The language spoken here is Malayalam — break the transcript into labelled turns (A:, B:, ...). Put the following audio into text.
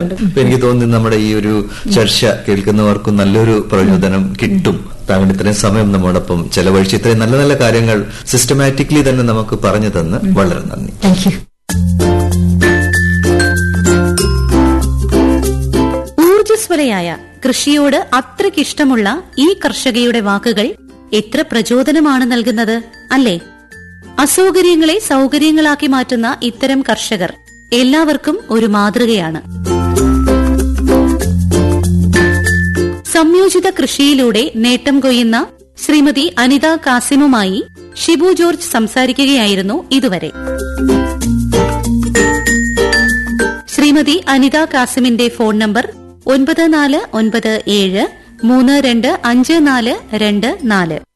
A: ഇപ്പൊ എനിക്ക് തോന്നുന്നു നമ്മുടെ ഈ ഒരു ചർച്ച കേൾക്കുന്നവർക്കും നല്ലൊരു പ്രചോദനം കിട്ടും താങ്കൾ ഇത്രയും സമയം നമ്മോടൊപ്പം ചെലവഴിച്ച് ഇത്രയും നല്ല നല്ല കാര്യങ്ങൾ സിസ്റ്റമാറ്റിക്കലി തന്നെ നമുക്ക് പറഞ്ഞു തന്ന് വളരെ നന്ദി
B: താങ്ക് യു
C: ഊർജ്ജസ്വലയായ കൃഷിയോട് അത്രയ്ക്കിഷ്ടമുള്ള ഈ കർഷകയുടെ വാക്കുകൾ എത്ര പ്രചോദനമാണ് നൽകുന്നത് അല്ലേ അസൗകര്യങ്ങളെ സൗകര്യങ്ങളാക്കി മാറ്റുന്ന ഇത്തരം കർഷകർ എല്ലാവർക്കും ഒരു മാതൃകയാണ് സംയോജിത കൃഷിയിലൂടെ നേട്ടം കൊയ്യുന്ന ശ്രീമതി അനിത കാസിമുമായി ഷിബു ജോർജ് സംസാരിക്കുകയായിരുന്നു ഇതുവരെ ശ്രീമതി അനിത കാസിമിന്റെ ഫോൺ നമ്പർ ഒൻപത് നാല് ഒൻപത് ഏഴ് മൂന്ന് രണ്ട് അഞ്ച് നാല് രണ്ട് നാല്